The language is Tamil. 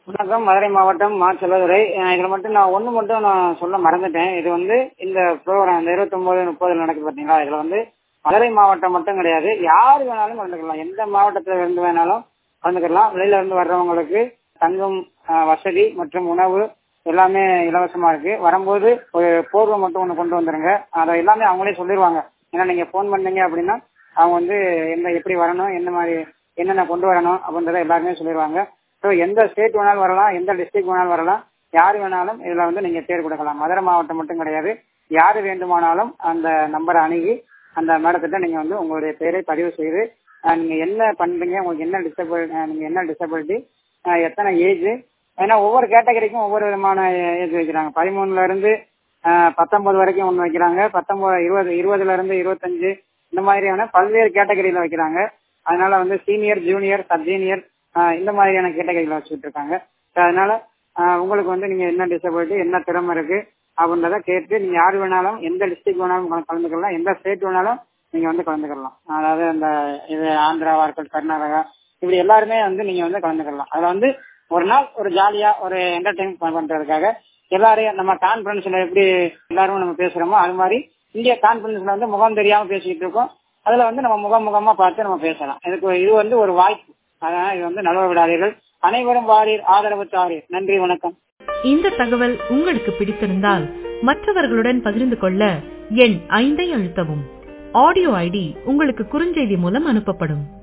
வணக்கம் மதுரை மாவட்டம் மா செல்லதுரை அஹ் இதுல மட்டும் நான் ஒண்ணு மட்டும் நான் சொல்ல மறந்துட்டேன் இது வந்து இந்த ப்ரோக்ராம் இந்த இருபத்தொன்பது முப்பதுல நடக்குது பாத்தீங்களா இதுல வந்து மதுரை மாவட்டம் மட்டும் கிடையாது யார் வேணாலும் கலந்துக்கலாம் எந்த மாவட்டத்துல இருந்து வேணாலும் கலந்துக்கலாம் வெளியில இருந்து வர்றவங்களுக்கு தங்கும் அஹ், வசதி மற்றும் உணவு எல்லாமே இலவசமா இருக்கு வரும்போது ஒரு போர்வை மட்டும் ஒண்ணு கொண்டு வந்துருங்க அதை எல்லாமே அவங்களே சொல்லிடுவாங்க ஏன்னா நீங்க போன் பண்ணீங்க அப்படின்னா அவங்க வந்து என்ன எப்படி வரணும் என்ன மாதிரி என்னென்ன கொண்டு வரணும் அப்படின்றத எல்லாருமே சொல்லிடுவாங்க ஸோ எந்த ஸ்டேட் வேணாலும் வரலாம் எந்த டிஸ்ட்ரிக்ட் வேணாலும் வரலாம் யார் வேணாலும் இதுல வந்து நீங்க பேர் கொடுக்கலாம் மதுரை மாவட்டம் மட்டும் கிடையாது யாரு வேண்டுமானாலும் அந்த நம்பரை அணுகி அந்த மேடத்திட்ட நீங்க வந்து உங்களுடைய பேரை பதிவு செய்து அஹ், நீங்க என்ன பண்றீங்க உங்களுக்கு என்ன டிசபிள் நீங்க என்ன டிசபிலிட்டி எத்தனை ஏஜ் ஏன்னா ஒவ்வொரு கேட்டகரிக்கும் ஒவ்வொரு விதமான ஏஜ் வைக்கிறாங்க பதிமூணுல இருந்து அஹ், பத்தொன்பது வரைக்கும் ஒன்று வைக்கிறாங்க பத்தொன்பது இருபது இருபதுல இருந்து இருபத்தஞ்சு இந்த மாதிரியான பல்வேறு கேட்டகரியில வைக்கிறாங்க அதனால வந்து சீனியர் ஜூனியர் சப் ஜூனியர் இந்த மாதிரியான கேட்டகரியில வச்சுட்டு இருக்காங்க So, அதனால ஆஹ் உங்களுக்கு வந்து நீங்க என்ன டிசபிலிட்டி என்ன திறமை இருக்கு அப்படின்றத கேட்டு நீங்க யார் வேணாலும் எந்த டிஸ்ட்ரிக்ட் வேணாலும் கல- கலந்துக்கலாம் எந்த ஸ்டேட் வேணாலும் நீங்க வந்து கலந்துக்கலாம் அதாவது அந்த இது ஆந்திராவா இருக்கட்டும் கர்நாடகா இப்படி எல்லாருமே வந்து நீங்க வந்து கலந்துக்கலாம் அதுல வந்து ஒரு நாள் ஒரு ஜாலியா ஒரு என்டர்டைன் பண்றதுக்காக எல்லாரையும் நம்ம கான்ஃபரன்ஸ்ல எப்படி எல்லாரும் நம்ம பேசுறோமோ அது மாதிரி இங்க கான்ஃபரன்ஸ்ல வந்து முகம் தெரியாம பேசிக்கிட்டு இருக்கோம் அதுல வந்து நம்ம முகம் முகமா பார்த்து நம்ம பேசலாம் இதுக்கு இது வந்து ஒரு வாய்ப்பு அதனால இது வந்து நழுவ விடாதீர்கள் அனைவரும் வாரீர் ஆதரவு தாரீர் நன்றி வணக்கம் இந்த தகவல் உங்களுக்கு பிடித்திருந்தால் மற்றவர்களுடன் பகிர்ந்து கொள்ள எண் ஐந்தை அழுத்தவும் ஆடியோ ஐடி உங்களுக்கு குறுஞ்செய்தி மூலம் அனுப்பப்படும்